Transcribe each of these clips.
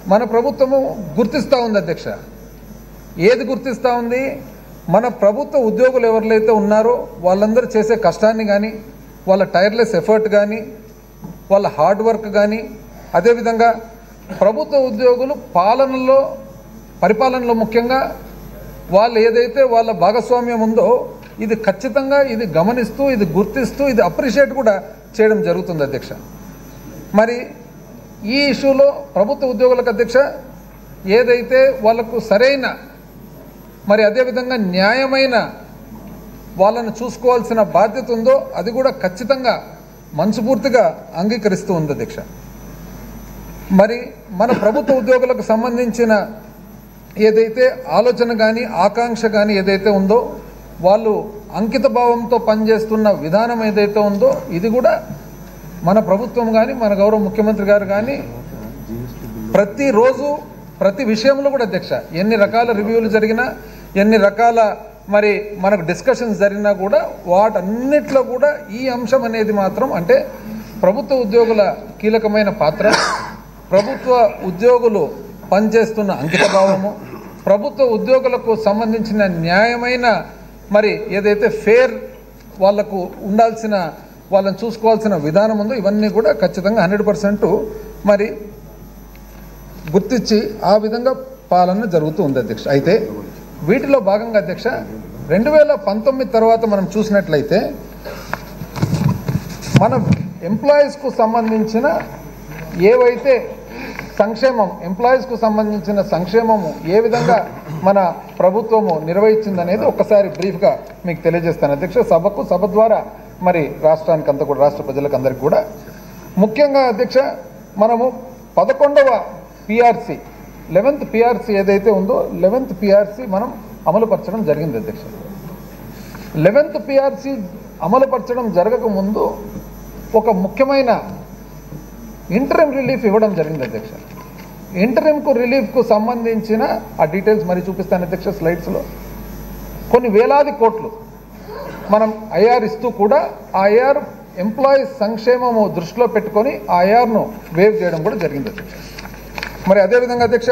మన ప్రభుత్వము గుర్తిస్తూ ఉంది అధ్యక్ష ఏది గుర్తిస్తూ ఉంది మన ప్రభుత్వ ఉద్యోగులు ఎవరైతే ఉన్నారో వాళ్ళందరూ చేసే కష్టాన్ని కానీ వాళ్ళ టైర్లెస్ ఎఫర్ట్ కానీ వాళ్ళ హార్డ్ వర్క్ కానీ అదేవిధంగా ప్రభుత్వ ఉద్యోగులు పాలనలో పరిపాలనలో ముఖ్యంగా వాళ్ళు ఏదైతే వాళ్ళ భాగస్వామ్యం ఉందో ఇది ఖచ్చితంగా ఇది గమనిస్తూ ఇది గుర్తిస్తూ ఇది అప్రిషియేట్ కూడా చేయడం జరుగుతుంది అధ్యక్ష మరి ఈ ఇష్యూలో ప్రభుత్వ ఉద్యోగులకు అధ్యక్ష ఏదైతే వాళ్ళకు సరైన మరి అదేవిధంగా న్యాయమైన వాళ్ళను చూసుకోవాల్సిన బాధ్యత ఉందో అది కూడా ఖచ్చితంగా మనస్ఫూర్తిగా అంగీకరిస్తూ ఉంది అధ్యక్ష మరి మన ప్రభుత్వ ఉద్యోగులకు సంబంధించిన ఏదైతే ఆలోచన కానీ ఆకాంక్ష కానీ ఏదైతే ఉందో వాళ్ళు అంకిత భావంతో పనిచేస్తున్న విధానం ఏదైతే ఉందో ఇది కూడా మన ప్రభుత్వం కానీ మన గౌరవ ముఖ్యమంత్రి గారు కానీ ప్రతిరోజు ప్రతి విషయంలో కూడా అధ్యక్ష ఎన్ని రకాల రివ్యూలు జరిగినా ఎన్ని రకాల మరి మనకు డిస్కషన్స్ జరిగినా కూడా వాటన్నిటిలో కూడా ఈ అంశం అనేది మాత్రం అంటే ప్రభుత్వ ఉద్యోగుల కీలకమైన పాత్ర ప్రభుత్వ ఉద్యోగులు పనిచేస్తున్న అంకిత భావము ప్రభుత్వ ఉద్యోగులకు సంబంధించిన న్యాయమైన మరి ఏదైతే ఫేర్ వాళ్లకు ఉండాల్సిన వాళ్ళని చూసుకోవాల్సిన విధానం ఉందో ఇవన్నీ కూడా ఖచ్చితంగా హండ్రెడ్ మరి గుర్తించి ఆ విధంగా పాలన జరుగుతూ ఉంది అధ్యక్ష అయితే వీటిలో భాగంగా అధ్యక్ష రెండు వేల పంతొమ్మిది తర్వాత మనం చూసినట్లయితే మన ఎంప్లాయీస్కు సంబంధించిన ఏవైతే సంక్షేమం ఎంప్లాయీస్కు సంబంధించిన సంక్షేమము ఏ విధంగా మన ప్రభుత్వము నిర్వహించిందనేది ఒక్కసారి బ్రీఫ్గా మీకు తెలియజేస్తాను అధ్యక్ష సభకు సభ ద్వారా మరి రాష్ట్రానికి అంతా కూడా రాష్ట్ర ప్రజలకు అందరికీ కూడా ముఖ్యంగా అధ్యక్ష మనము పదకొండవ పిఆర్సి లెవెన్త్ పిఆర్సి ఏదైతే ఉందో లెవెన్త్ పిఆర్సి మనం అమలుపరచడం జరిగింది అధ్యక్ష లెవెన్త్ పిఆర్సి అమలుపరచడం జరగక ముందు ఒక ముఖ్యమైన ఇంటరిమ్ రిలీఫ్ ఇవ్వడం జరిగింది అధ్యక్ష ఇంటరిమ్కు రిలీఫ్కు సంబంధించిన ఆ డీటెయిల్స్ మరి చూపిస్తాను అధ్యక్ష స్లైడ్స్లో కొన్ని వేలాది కోట్లు మనం ఐఆర్ ఇస్తూ కూడా ఆ ఐఆర్ ఎంప్లాయీస్ సంక్షేమము దృష్టిలో పెట్టుకొని ఆ ఐఆర్ను వేవ్ చేయడం కూడా జరిగింది అధ్యక్ష మరి అదేవిధంగా అధ్యక్ష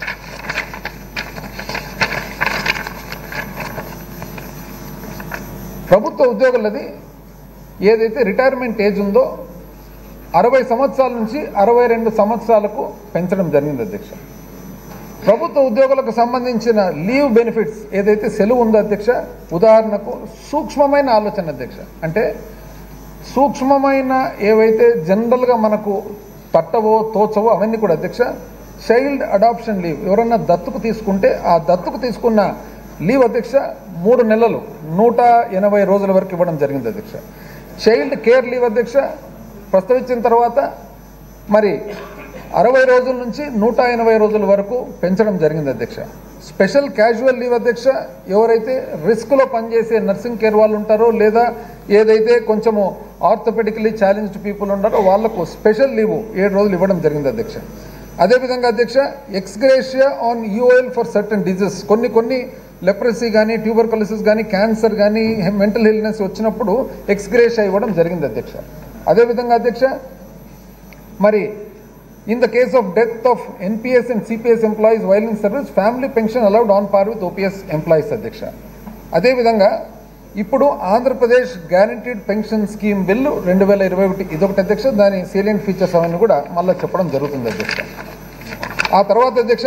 ప్రభుత్వ ఉద్యోగులది ఏదైతే రిటైర్మెంట్ ఏజ్ ఉందో అరవై సంవత్సరాల నుంచి అరవై రెండు సంవత్సరాలకు పెంచడం జరిగింది అధ్యక్ష ప్రభుత్వ ఉద్యోగులకు సంబంధించిన లీవ్ బెనిఫిట్స్ ఏదైతే సెలవు ఉందో అధ్యక్ష ఉదాహరణకు సూక్ష్మమైన ఆలోచన అధ్యక్ష అంటే సూక్ష్మమైన ఏవైతే జనరల్గా మనకు తట్టవో తోచవో అవన్నీ కూడా అధ్యక్ష చైల్డ్ అడాప్షన్ లీవ్ ఎవరన్నా దత్తుకు తీసుకుంటే ఆ దత్తుకు తీసుకున్న లీవ్ అధ్యక్ష మూడు నెలలు నూట ఎనభై రోజుల వరకు ఇవ్వడం జరిగింది అధ్యక్ష చైల్డ్ కేర్ లీవ్ అధ్యక్ష ప్రస్తావించిన తర్వాత మరి అరవై రోజుల నుంచి నూట ఎనభై రోజుల వరకు పెంచడం జరిగింది అధ్యక్ష స్పెషల్ క్యాజువల్ లీవ్ అధ్యక్ష ఎవరైతే రిస్క్లో పనిచేసే నర్సింగ్ కేర్ వాళ్ళు ఉంటారో లేదా ఏదైతే కొంచెము ఆర్థోపెడికలీ ఛాలెంజ్డ్ పీపుల్ ఉంటారో వాళ్లకు స్పెషల్ లీవ్ ఏడు రోజులు ఇవ్వడం జరిగింది అధ్యక్ష అదేవిధంగా అధ్యక్ష ex gratia annual for certain disease కొన్ని కొన్ని లెప్రసీ కానీ ట్యూబర్కలిసిస్ కానీ క్యాన్సర్ కానీ మెంటల్ ఇల్నెస్ వచ్చినప్పుడు ఎక్స్గ్రేషియా ఇవ్వడం జరిగింది అధ్యక్ష అదేవిధంగా అధ్యక్ష మరి in the case of death of NPS and CPS employees while in service family pension allowed on par with OPS employees అధ్యక్ష అదేవిధంగా ఇప్పుడు Andhra Pradesh guaranteed pension scheme bill రెండు వేల ఇరవై ఒకటి ఇదొకటి అధ్యక్ష దాని సీలియంట్ ఫీచర్స్ అవన్నీ కూడా మళ్ళీ చెప్పడం జరుగుతుంది అధ్యక్ష ఆ తర్వాత అధ్యక్ష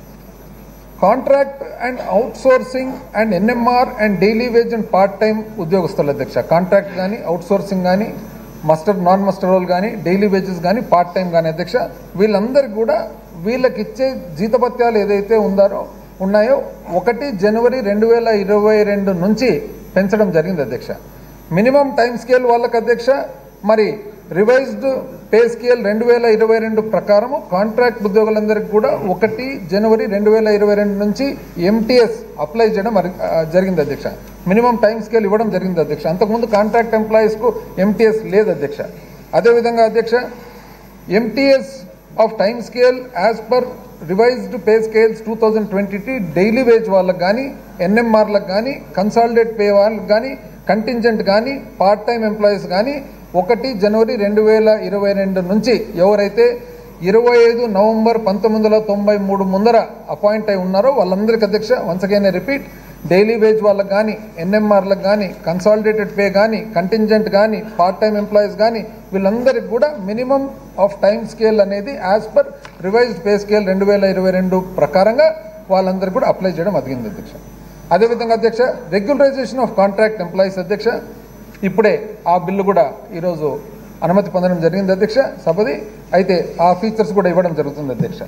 contract and outsourcing and NMR and daily wage and part time ఉద్యోగస్తులు అధ్యక్ష కాంట్రాక్ట్ కానీ అవుట్సోర్సింగ్ కానీ మస్టర్ నాన్ మస్టర్ రోల్ కానీ డైలీ వేజెస్ కానీ పార్ట్ టైం కానీ అధ్యక్ష వీళ్ళందరికీ కూడా వీళ్ళకి ఇచ్చే జీతభత్యాలు ఏదైతే ఉందారో ఉన్నాయో ఒకటి జనవరి రెండు వేల ఇరవై రెండు నుంచి పెంచడం జరిగింది అధ్యక్ష మినిమం టైం స్కేల్ వాళ్ళకి అధ్యక్ష మరి రివైజ్డ్ పే స్కేల్ రెండు వేల ఇరవై రెండు ప్రకారము కాంట్రాక్ట్ ఉద్యోగులందరికీ కూడా ఒకటి జనవరి రెండు వేల ఇరవై రెండు నుంచి ఎంటీఎస్ అప్లై చేయడం మరి- ఆ, జరిగింది అధ్యక్ష మినిమం టైం స్కేల్ ఇవ్వడం జరిగింది అధ్యక్ష అంతకుముందు కాంట్రాక్ట్ ఎంప్లాయీస్కు ఎంటీఎస్ లేదు అధ్యక్ష అదేవిధంగా అధ్యక్ష MTS of time scale as per revised pay scales two thousand twenty daily wage వాళ్ళకి కానీ ఎన్ఎంఆర్లకు కానీ కన్సాలిడేట్ పే వాళ్ళకి కానీ కంటింజెంట్ కానీ పార్ట్ టైం ఎంప్లాయీస్ కానీ ఒకటి జనవరి రెండు వేల ఇరవై రెండు నుంచి ఎవరైతే ఇరవై ఐదు నవంబర్ పంతొమ్మిది వందల తొంభై మూడు ముందర అపాయింట్ అయి ఉన్నారో వాళ్ళందరికీ అధ్యక్ష once again repeat daily wage వాళ్ళకి కానీ ఎన్ఎంఆర్లకు కానీ కన్సాలిడేటెడ్ పే కానీ కంటింజెంట్ కానీ పార్ట్ టైం ఎంప్లాయీస్ కానీ వీళ్ళందరికీ కూడా మినిమం ఆఫ్ టైం స్కేల్ అనేది as per revised pay scale రెండు వేల ఇరవై రెండు ప్రకారంగా వాళ్ళందరికీ కూడా అప్లై చేయడం అదిగింది అధ్యక్ష అదేవిధంగా అధ్యక్ష రెగ్యులరైజేషన్ ఆఫ్ కాంట్రాక్ట్ ఎంప్లాయీస్ అధ్యక్ష ఇప్పుడే ఆ బిల్లు కూడా ఈరోజు అనుమతి పొందడం జరిగింది అధ్యక్ష సభది అయితే ఆ ఫీచర్స్ కూడా ఇవ్వడం జరుగుతుంది అధ్యక్ష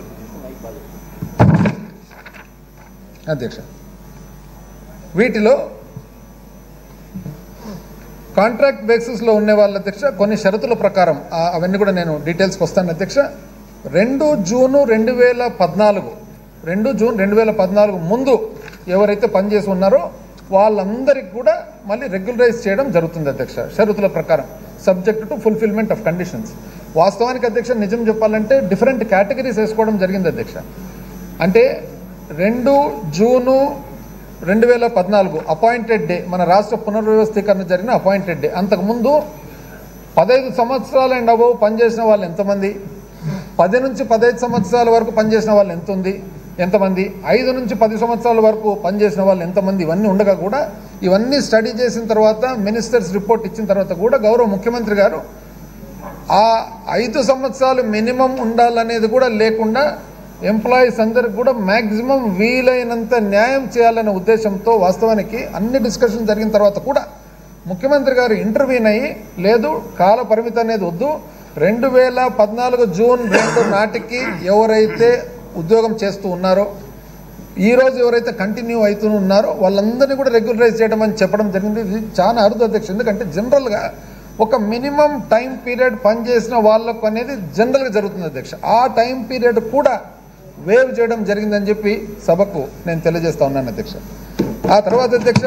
అధ్యక్ష వీటిలో కాంట్రాక్ట్ బేసిస్లో ఉండే వాళ్ళ అధ్యక్ష కొన్ని షరతుల ప్రకారం ఆ- అవన్నీ కూడా నేను డీటెయిల్స్కి వస్తాను అధ్యక్ష రెండు జూను రెండు వేల పద్నాలుగు రెండు జూన్ రెండు వేల పద్నాలుగు ముందు ఎవరైతే పనిచేసి ఉన్నారో వాళ్ళందరికీ కూడా మళ్ళీ రెగ్యులరైజ్ చేయడం జరుగుతుంది అధ్యక్ష షరతుల ప్రకారం subject to fulfilment of conditions వాస్తవానికి అధ్యక్ష నిజం చెప్పాలంటే డిఫరెంట్ కేటగిరీస్ వేసుకోవడం జరిగింది అధ్యక్ష అంటే రెండు జూను రెండు వేల పద్నాలుగు అపాయింటెడ్ డే మన రాష్ట్ర పునర్వ్యవస్థీకరణ జరిగిన అపాయింటెడ్ డే అంతకుముందు పదహైదు సంవత్సరాలు అండ్ అబవ్ పనిచేసిన వాళ్ళు ఎంతమంది పది నుంచి పదహైదు సంవత్సరాల వరకు పనిచేసిన వాళ్ళు ఎంత ఉంది ఎంతమంది ఐదు నుంచి పది సంవత్సరాల వరకు పనిచేసిన వాళ్ళు ఎంతమంది ఇవన్నీ ఉండగా కూడా ఇవన్నీ స్టడీ చేసిన తర్వాత మినిస్టర్స్ రిపోర్ట్ ఇచ్చిన తర్వాత కూడా గౌరవ ముఖ్యమంత్రి గారు ఆ ఐదు సంవత్సరాలు మినిమం ఉండాలనేది కూడా లేకుండా ఎంప్లాయీస్ అందరికి కూడా మ్యాక్సిమం వీలైనంత న్యాయం చేయాలనే ఉద్దేశంతో వాస్తవానికి అన్ని డిస్కషన్ జరిగిన తర్వాత కూడా ముఖ్యమంత్రి గారు ఇంటర్వ్యూన్ అయ్యి లేదు కాల పరిమితి అనేది వద్దు రెండు వేల పద్నాలుగు జూన్ రెండు నాటికి ఎవరైతే ఉద్యోగం చేస్తూ ఉన్నారో ఈ రోజు ఎవరైతే కంటిన్యూ అవుతూ ఉన్నారో వాళ్ళందరినీ కూడా రెగ్యులరైజ్ చేయడం అని చెప్పడం జరిగింది ఇది చాలా అరుదు అధ్యక్ష ఎందుకంటే జనరల్గా ఒక మినిమం టైం పీరియడ్ పనిచేసిన వాళ్ళకు అనేది జనరల్గా జరుగుతుంది అధ్యక్ష ఆ టైం పీరియడ్ కూడా వేవ్ చేయడం జరిగిందని చెప్పి సభకు నేను తెలియజేస్తా ఉన్నాను అధ్యక్ష ఆ తర్వాత అధ్యక్ష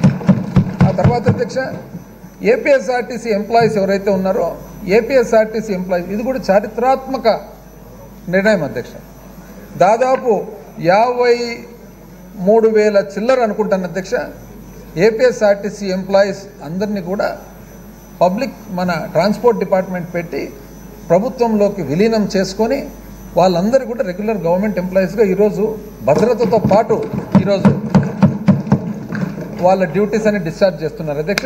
ఆ తర్వాత అధ్యక్ష ఏపీఎస్ఆర్టీసీ ఎంప్లాయీస్ ఎవరైతే ఉన్నారో ఏపీఎస్ఆర్టీసీ ఎంప్లాయీస్ ఇది కూడా చారిత్రాత్మక నిర్ణయం అధ్యక్ష దాదాపు యాభై మూడు వేల చిల్లర అనుకుంటాను అధ్యక్ష ఏపీఎస్ఆర్టీసీ ఎంప్లాయీస్ అందరినీ కూడా పబ్లిక్ మన ట్రాన్స్పోర్ట్ డిపార్ట్మెంట్ పెట్టి ప్రభుత్వంలోకి విలీనం చేసుకొని వాళ్ళందరూ కూడా రెగ్యులర్ గవర్నమెంట్ ఎంప్లాయీస్గా ఈరోజు భద్రతతో పాటు ఈరోజు వాళ్ళ డ్యూటీస్ అని డిశ్చార్జ్ చేస్తున్నారు అధ్యక్ష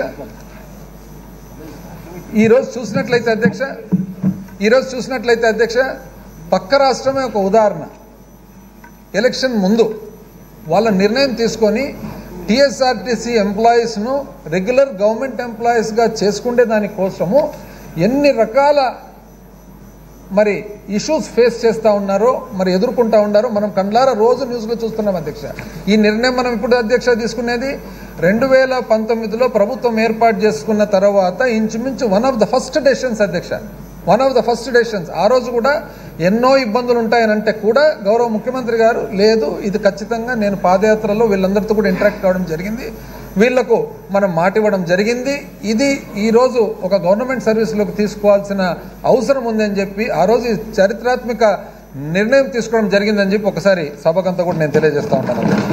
ఈరోజు చూసినట్లయితే అధ్యక్ష ఈరోజు చూసినట్లయితే అధ్యక్ష పక్క రాష్ట్రమే ఒక ఉదాహరణ ఎలక్షన్ ముందు వాళ్ళ నిర్ణయం తీసుకొని టీఎస్ఆర్టీసీ ఎంప్లాయీస్ను రెగ్యులర్ గవర్నమెంట్ ఎంప్లాయీస్గా చేసుకుంటే దానికోసము ఎన్ని రకాల మరి ఇష్యూస్ ఫేస్ చేస్తూ ఉన్నారో మరి ఎదుర్కొంటా ఉన్నారో మనం కండ్లారా రోజు న్యూస్లో చూస్తున్నాం అధ్యక్ష ఈ నిర్ణయం మనం ఇప్పుడు అధ్యక్ష తీసుకునేది రెండు వేల పంతొమ్మిదిలో ప్రభుత్వం ఏర్పాటు చేసుకున్న తర్వాత ఇంచుమించు one of the first decisions అధ్యక్ష one of the first decisions ఆ రోజు కూడా ఎన్నో ఇబ్బందులు ఉంటాయని అంటే కూడా గౌరవ ముఖ్యమంత్రి గారు లేదు ఇది ఖచ్చితంగా నేను పాదయాత్రలో వీళ్ళందరితో కూడా ఇంటరాక్ట్ కావడం జరిగింది వీళ్లకు మనం మాట ఇవ్వడం జరిగింది ఇది ఈరోజు ఒక గవర్నమెంట్ సర్వీస్లోకి తీసుకోవాల్సిన అవసరం ఉందని చెప్పి ఆ రోజు ఈ చారిత్రాత్మక నిర్ణయం తీసుకోవడం జరిగిందని చెప్పి ఒకసారి సభకంతా కూడా నేను తెలియజేస్తా ఉంటాను అధ్యక్ష.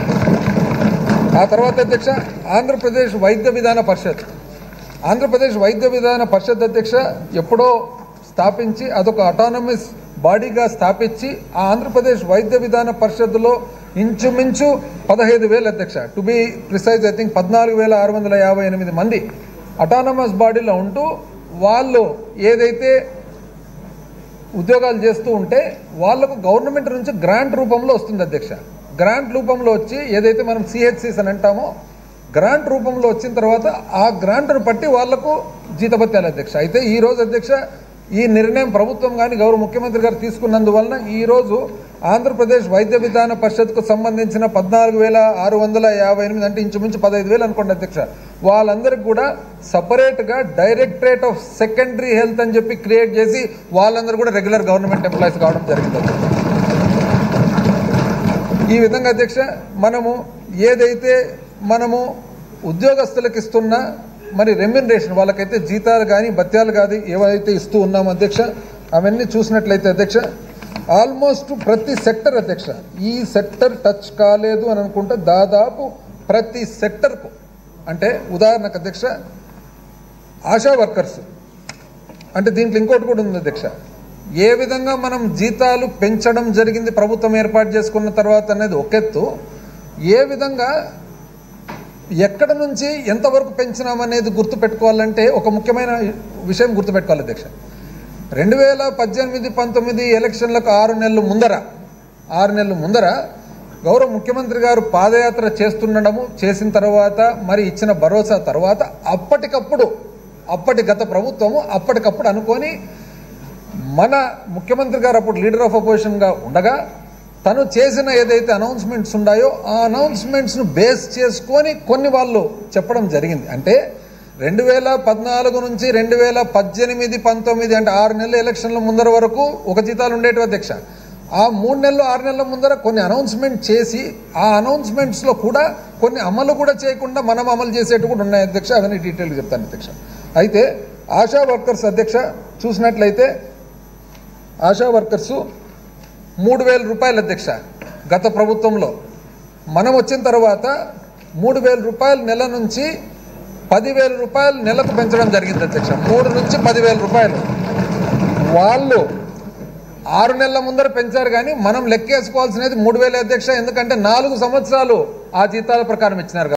ఆ తర్వాత అధ్యక్ష ఆంధ్రప్రదేశ్ వైద్య విధాన పరిషత్ ఆంధ్రప్రదేశ్ వైద్య విధాన పరిషత్ అధ్యక్ష ఎప్పుడో స్థాపించి అదొక అటానమస్ బాడీగా స్థాపించి ఆ ఆంధ్రప్రదేశ్ వైద్య విధాన పరిషత్తులో ఇంచుమించు పదహైదు వేలు అధ్యక్ష to be precise I think పద్నాలుగు వేల ఆరు వందల యాభై ఎనిమిది మంది అటానమస్ బాడీలో ఉంటూ వాళ్ళు ఏదైతే ఉద్యోగాలు చేస్తూ ఉంటే వాళ్లకు గవర్నమెంట్ నుంచి గ్రాంట్ రూపంలో వస్తుంది అధ్యక్ష గ్రాంట్ రూపంలో వచ్చి ఏదైతే మనం సిహెచ్సిస్ అని అంటామో గ్రాంట్ రూపంలో వచ్చిన తర్వాత ఆ గ్రాంట్ను బట్టి వాళ్లకు జీతభత్యాలు అధ్యక్ష అయితే ఈ రోజు అధ్యక్ష ఈ నిర్ణయం ప్రభుత్వం కానీ గౌరవ ముఖ్యమంత్రి గారు తీసుకున్నందువలన ఈ రోజు ఆంధ్రప్రదేశ్ వైద్య విధాన పరిషత్కు సంబంధించిన పద్నాలుగు వేల ఆరు వందల యాభై ఎనిమిది అంటే ఇంచుమించు పదహైదు వేలు అనుకోండి అధ్యక్ష వాళ్ళందరికీ కూడా సపరేట్గా డైరెక్టరేట్ ఆఫ్ సెకండరీ హెల్త్ అని చెప్పి క్రియేట్ చేసి వాళ్ళందరూ కూడా రెగ్యులర్ గవర్నమెంట్ ఎంప్లాయీస్ కావడం జరిగింది అధ్యక్ష. ఈ విధంగా అధ్యక్ష మనము ఏదైతే మనము ఉద్యోగస్తులకు ఇస్తున్న మరి రెమ్యునరేషన్ వాళ్ళకైతే జీతాలు కానీ భత్యాలు కానీ ఏవైతే ఇస్తూ ఉన్నామో అధ్యక్ష అవన్నీ చూసినట్లయితే అధ్యక్ష ఆల్మోస్ట్ ప్రతి సెక్టర్ అధ్యక్ష ఈ సెక్టర్ టచ్ కాలేదు అని అనుకుంటే దాదాపు ప్రతి సెక్టర్కు అంటే ఉదాహరణకు అధ్యక్ష ఆశా వర్కర్స్ అంటే దీంట్లో ఇంకోటి కూడా ఉంది అధ్యక్ష ఏ విధంగా మనం జీతాలు పెంచడం జరిగింది ప్రభుత్వం ఏర్పాటు చేసుకున్న తర్వాత అనేది ఒకెత్తు ఏ విధంగా ఎక్కడ నుంచి ఎంతవరకు పెంచినామనేది గుర్తుపెట్టుకోవాలంటే ఒక ముఖ్యమైన విషయం గుర్తుపెట్టుకోవాలి అధ్యక్ష రెండు వేల పద్దెనిమిది పంతొమ్మిది ఎలక్షన్లకు ఆరు నెలలు ముందర ఆరు నెలలు ముందర గౌరవ ముఖ్యమంత్రి గారు పాదయాత్ర చేస్తుండడము చేసిన తర్వాత మరి ఇచ్చిన భరోసా తర్వాత అప్పటికప్పుడు అప్పటి గత ప్రభుత్వము అప్పటికప్పుడు అనుకొని మన ముఖ్యమంత్రి గారు అప్పుడు లీడర్ ఆఫ్ అపోజిషన్గా ఉండగా తను చేసిన ఏదైతే అనౌన్స్మెంట్స్ ఉన్నాయో ఆ అనౌన్స్మెంట్స్ను బేస్ చేసుకొని కొన్ని వాళ్ళు చెప్పడం జరిగింది అంటే రెండు వేల పద్నాలుగు నుంచి రెండు వేల పద్దెనిమిది పంతొమ్మిది అంటే ఆరు నెలల ఎలక్షన్ల ముందర వరకు ఒక జీతాలు ఉండేటివి అధ్యక్ష ఆ మూడు నెలలు ఆరు నెలల ముందర కొన్ని అనౌన్స్మెంట్ చేసి ఆ అనౌన్స్మెంట్స్లో కూడా కొన్ని అమలు కూడా చేయకుండా మనం అమలు చేసేట్టు కూడా ఉన్నాయి అధ్యక్ష అవన్నీ డీటెయిల్గా చెప్తాను అధ్యక్ష అయితే ఆశా వర్కర్స్ అధ్యక్ష చూసినట్లయితే ఆశా వర్కర్సు మూడు వేల రూపాయలు అధ్యక్ష గత ప్రభుత్వంలో మనం వచ్చిన తర్వాత మూడు వేల రూపాయలు నెల నుంచి పదివేల రూపాయలు నెలకు పెంచడం జరిగింది అధ్యక్ష మూడు నుంచి పదివేల రూపాయలు వాళ్ళు ఆరు నెలల ముందర పెంచారు కానీ మనం లెక్కేసుకోవాల్సినది మూడు వేల అధ్యక్ష ఎందుకంటే నాలుగు సంవత్సరాలు ఆ జీతాల ప్రకారం ఇచ్చినారు